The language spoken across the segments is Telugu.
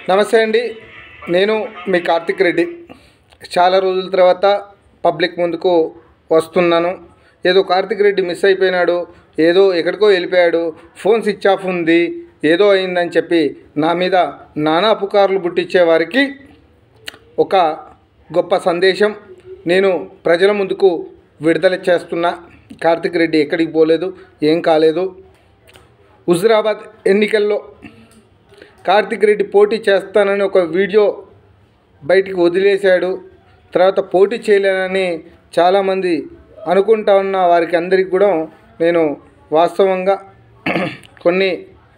నమస్తే అండి నేను మీ కార్తిక్ రెడ్డి చాలా రోజుల తర్వాత పబ్లిక్ ముందుకు వస్తున్నాను ఏదో కార్తిక్ రెడ్డి మిస్ అయిపోయినాడు ఏదో ఎక్కడికో వెళ్ళిపోయాడు ఫోన్ స్విచ్ ఆఫ్ ఉంది ఏదో అయిందని చెప్పి నా మీద నానా పుకార్లు పుట్టించే వారికి ఒక గొప్ప సందేశం నేను ప్రజల ముందుకు విడుదల చేస్తున్నా కార్తిక్ రెడ్డి ఎక్కడికి పోలేదు ఏం కాలేదు హుజురాబాద్ ఎన్నికల్లో కార్తిక్ రెడ్డి పోటీ చేస్తానని ఒక వీడియో బయటికి వదిలేశాడు తర్వాత పోటీ చేయలేనని చాలామంది అనుకుంటా ఉన్న వారికి అందరికి కూడా నేను వాస్తవంగా కొన్ని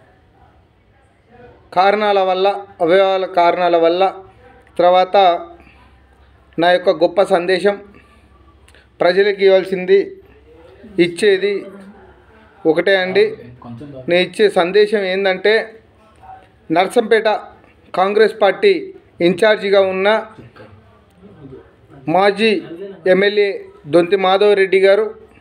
కారణాల వల్ల అవయవాల కారణాల వల్ల తర్వాత నా యొక్క గొప్ప సందేశం ప్రజలకు ఇవ్వాల్సింది ఇచ్చేది ఒకటే అండి నేను ఇచ్చే సందేశం ఏంటంటే నర్సంపేట కాంగ్రెస్ పార్టీ ఇన్ఛార్జిగా ఉన్న మాజీ ఎమ్మెల్యే దొంతి మాధవ్ రెడ్డి గారు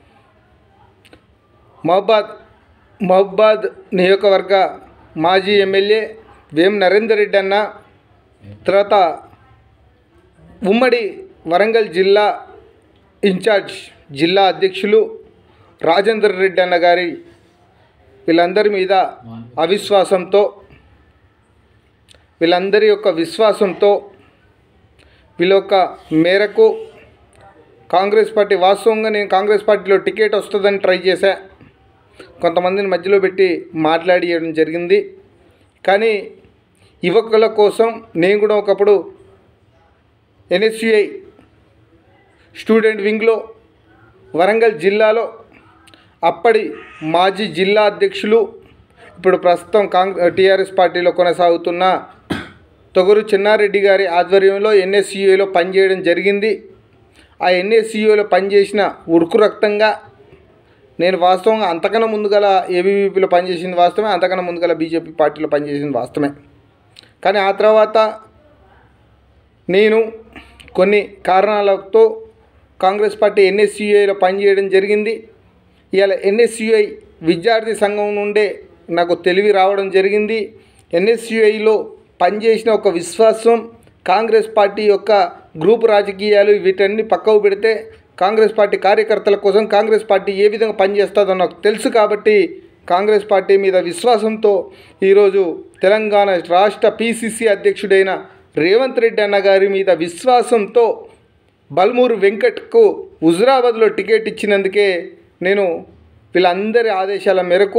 మహబాద్ మహబాద్ నియోజకవర్గ మాజీ ఎమ్మెల్యే వేం నరేందర్ రెడ్డి అన్న తర్వాత ఉమ్మడి వరంగల్ జిల్లా ఇన్ఛార్జ్ జిల్లా అధ్యక్షులు రాజేందర్ రెడ్డి అన్న గారి వీళ్ళందరి మీద అవిశ్వాసంతో వీళ్ళందరి యొక్క విశ్వాసంతో వీళ్ళ యొక్క మేరకు కాంగ్రెస్ పార్టీ వాస్తవంగా నేను కాంగ్రెస్ పార్టీలో టికెట్ వస్తుందని ట్రై చేశా కొంతమందిని మధ్యలో పెట్టి మాట్లాడియడం జరిగింది కానీ యువకుల కోసం నేను కూడా ఒకప్పుడు ఎన్ఎస్యుఐ స్టూడెంట్ వింగ్లో వరంగల్ జిల్లాలో అప్పటి మాజీ జిల్లా అధ్యక్షులు ఇప్పుడు ప్రస్తుతం కాంగ్ టీఆర్ఎస్ పార్టీలో కొనసాగుతున్న తొగరు చిన్నారెడ్డి గారి ఆధ్వర్యంలో ఎన్ఎస్యుఏలో పనిచేయడం జరిగింది ఆ ఎన్ఎస్యుఏలో పనిచేసిన ఉడుకు రక్తంగా నేను వాస్తవంగా అంతకన్నా ముందు గల ఏబీవీపీలో పనిచేసింది వాస్తవమే అంతకన్నా ముందు గల బీజేపీ పార్టీలో పనిచేసింది వాస్తవమే కానీ ఆ తర్వాత నేను కొన్ని కారణాలతో కాంగ్రెస్ పార్టీ ఎన్ఎస్యుఐలో పనిచేయడం జరిగింది ఇవాళ ఎన్ఎస్యుఐ విద్యార్థి సంఘం నుండే నాకు తెలివి రావడం జరిగింది ఎన్ఎస్యుఐలో పనిచేసిన ఒక విశ్వాసం కాంగ్రెస్ పార్టీ యొక్క గ్రూప్ రాజకీయాలు వీటన్ని పక్కకు పెడితే కాంగ్రెస్ పార్టీ కార్యకర్తల కోసం కాంగ్రెస్ పార్టీ ఏ విధంగా పనిచేస్తుందో నాకు తెలుసు కాబట్టి కాంగ్రెస్ పార్టీ మీద విశ్వాసంతో ఈరోజు తెలంగాణ రాష్ట్ర పిసిసి అధ్యక్షుడైన రేవంత్ రెడ్డి అన్న గారి మీద విశ్వాసంతో బల్మూరు వెంకట్కు హుజురాబాద్లో టికెట్ ఇచ్చినందుకే నేను వీళ్ళందరి ఆదేశాల మేరకు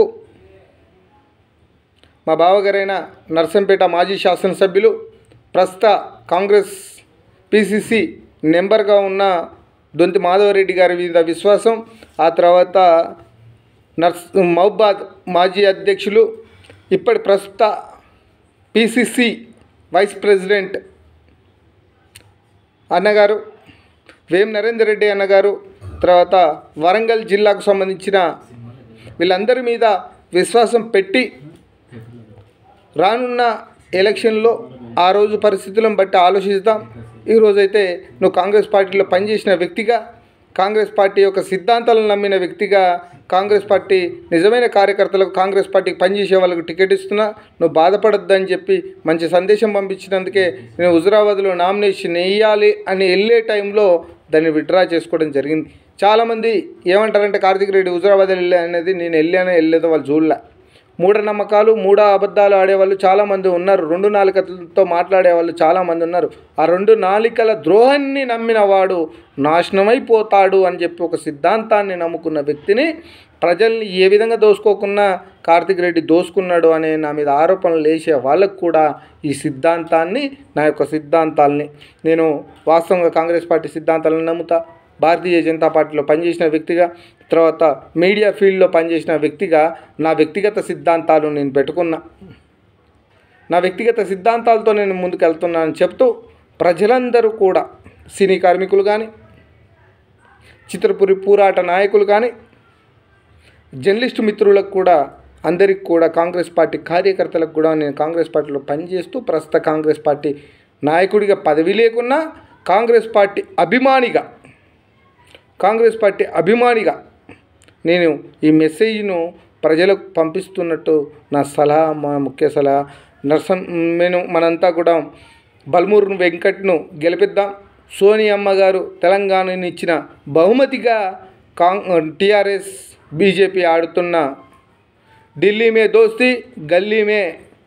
మా బావగారైన నర్సంపేట మాజీ శాసనసభ్యులు ప్రస్తుత కాంగ్రెస్ పిసిసి నెంబర్గా ఉన్న దొంతి మాధవరెడ్డి గారి మీద విశ్వాసం ఆ తర్వాత నర్స్ మహబాద్ మాజీ అధ్యక్షులు ఇప్పటి ప్రస్తుత పిసిసి వైస్ ప్రెసిడెంట్ అన్నగారు వేం నరేందర్ రెడ్డి అన్నగారు తర్వాత వరంగల్ జిల్లాకు సంబంధించిన వీళ్ళందరి మీద విశ్వాసం పెట్టి రానున్న ఎలక్షన్లో ఆ రోజు పరిస్థితులను బట్టి ఆలోచిస్తాం ఈరోజైతే నువ్వు కాంగ్రెస్ పార్టీలో పనిచేసిన వ్యక్తిగా కాంగ్రెస్ పార్టీ యొక్క సిద్ధాంతాలను నమ్మిన వ్యక్తిగా కాంగ్రెస్ పార్టీ నిజమైన కార్యకర్తలకు కాంగ్రెస్ పార్టీకి పనిచేసే వాళ్ళకు టికెట్ ఇస్తున్నా నువ్వు బాధపడొద్దని చెప్పి మంచి సందేశం పంపించినందుకే నేను హుజురాబాద్లో నామినేషన్ వేయాలి అని వెళ్ళే టైంలో దాన్ని విత్డ్రా చేసుకోవడం జరిగింది చాలామంది ఏమంటారంటే కార్తిక్ రెడ్డి హుజురాబాద్ వెళ్ళా అనేది నేను వెళ్ళానో వెళ్ళలేదో వాళ్ళు చూడలే మూఢనమ్మకాలు మూఢ అబద్ధాలు ఆడేవాళ్ళు చాలామంది ఉన్నారు రెండు నాలుకలతో మాట్లాడేవాళ్ళు చాలామంది ఉన్నారు ఆ రెండు నాలికల ద్రోహాన్ని నమ్మిన వాడు నాశనమైపోతాడు అని చెప్పి ఒక సిద్ధాంతాన్ని నమ్ముకున్న వ్యక్తిని ప్రజల్ని ఏ విధంగా దోసుకోకున్నా కార్తిక్ రెడ్డి దోసుకున్నాడు అనే నా మీద ఆరోపణలు వేసే వాళ్ళకు కూడా ఈ సిద్ధాంతాన్ని నా యొక్క సిద్ధాంతాలని నేను వాస్తవంగా కాంగ్రెస్ పార్టీ సిద్ధాంతాలను నమ్ముతా భారతీయ జనతా పార్టీలో పనిచేసిన వ్యక్తిగా తర్వాత మీడియా ఫీల్డ్లో పనిచేసిన వ్యక్తిగా నా వ్యక్తిగత సిద్ధాంతాలు నేను పెట్టుకున్నా నా వ్యక్తిగత సిద్ధాంతాలతో నేను ముందుకు వెళ్తున్నానని చెప్తూ ప్రజలందరూ కూడా సినీ కార్మికులు కానీ చిత్రపురి పోరాట నాయకులు కానీ జర్నలిస్టు మిత్రులకు కూడా అందరికి కూడా కాంగ్రెస్ పార్టీ కార్యకర్తలకు కూడా నేను కాంగ్రెస్ పార్టీలో పనిచేస్తూ ప్రస్తుత కాంగ్రెస్ పార్టీ నాయకుడిగా పదవి లేకున్నా కాంగ్రెస్ పార్టీ అభిమానిగా కాంగ్రెస్ పార్టీ అభిమానిగా నేను ఈ మెసేజ్ను ప్రజలకు పంపిస్తున్నట్టు నా సలహా మా ముఖ్య సలహా నర్సం మేము మనంతా కూడా బల్మూరు వెంకట్ను గెలిపిద్దాం సోనియమ్మ గారు తెలంగాణని ఇచ్చిన బహుమతిగా కాంగ్ టీఆర్ఎస్ బీజేపీ ఆడుతున్న ఢిల్లీ మే దోస్తీ గల్లీ మే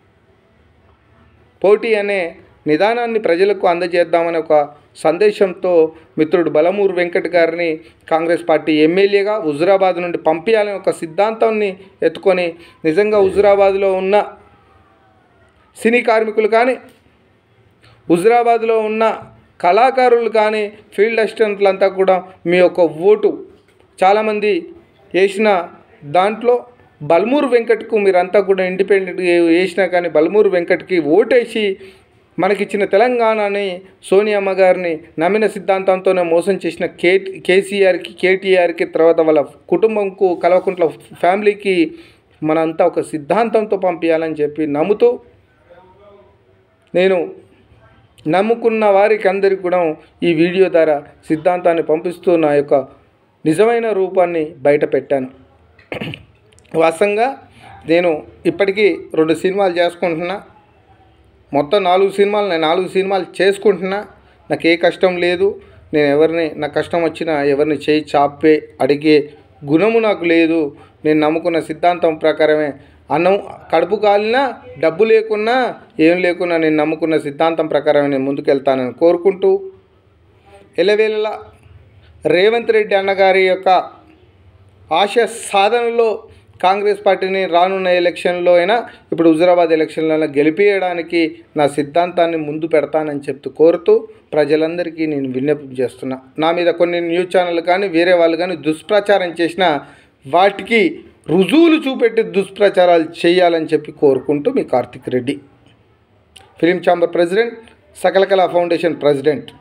పోటీ అనే నిదానాన్ని ప్రజలకు అందజేద్దామనే ఒక సందేశంతో మిత్రుడు బలమూరు వెంకట్ గారిని కాంగ్రెస్ పార్టీ ఎమ్మెల్యేగా హుజురాబాద్ నుండి పంపించాలని ఒక సిద్ధాంతాన్ని ఎత్తుకొని నిజంగా హుజురాబాద్లో ఉన్న సినీ కార్మికులు కానీ హుజురాబాద్లో ఉన్న కళాకారులు కానీ ఫీల్డ్ అసిస్టెంట్లంతా కూడా మీ యొక్క ఓటు చాలామంది వేసిన దాంట్లో బల్మూరు వెంకట్కు మీరంతా కూడా ఇండిపెండెంట్గా వేసినా కానీ బల్మూరు వెంకట్కి ఓటేసి మనకిచ్చిన తెలంగాణని సోనియమ్మ గారిని నమ్మిన సిద్ధాంతంతోనే మోసం చేసిన కే కేసీఆర్కి కేటీఆర్కి తర్వాత వాళ్ళ కుటుంబంకు కలవకుంట్ల ఫ్యామిలీకి మనంతా ఒక సిద్ధాంతంతో పంపించాలని చెప్పి నమ్ముతూ నేను నమ్ముకున్న వారికి అందరికి కూడా ఈ వీడియో ద్వారా సిద్ధాంతాన్ని పంపిస్తూ నా యొక్క నిజమైన రూపాన్ని బయట పెట్టాను వాస్తవంగా నేను ఇప్పటికీ రెండు సినిమాలు చేసుకుంటున్నా మొత్తం నాలుగు సినిమాలు నేను నాలుగు సినిమాలు చేసుకుంటున్నా నాకు ఏ కష్టం లేదు నేను ఎవరిని నా కష్టం వచ్చినా ఎవరిని చేయి చాపే అడిగే గుణము నాకు లేదు నేను నమ్ముకున్న సిద్ధాంతం ప్రకారమే అన్నం కడుపు కాలినా డబ్బు లేకున్నా ఏం లేకున్నా నేను నమ్ముకున్న సిద్ధాంతం ప్రకారమే నేను ముందుకెళ్తానని కోరుకుంటూ ఎలవేళలా రేవంత్ రెడ్డి అన్నగారి యొక్క ఆశ సాధనలో కాంగ్రెస్ పార్టీని రానున్న ఎలక్షన్లో అయినా ఇప్పుడు హుజురాబాద్ ఎలక్షన్లో అయినా గెలిపేయడానికి నా సిద్ధాంతాన్ని ముందు పెడతానని చెప్తూ కోరుతూ ప్రజలందరికీ నేను విజ్ఞప్తి చేస్తున్నా నా మీద కొన్ని న్యూస్ ఛానల్ కానీ వేరే వాళ్ళు కానీ దుష్ప్రచారం చేసిన వాటికి రుజువులు చూపెట్టి దుష్ప్రచారాలు చేయాలని చెప్పి కోరుకుంటూ మీ Karthik Reddy film chamber president Sakala Kala foundation president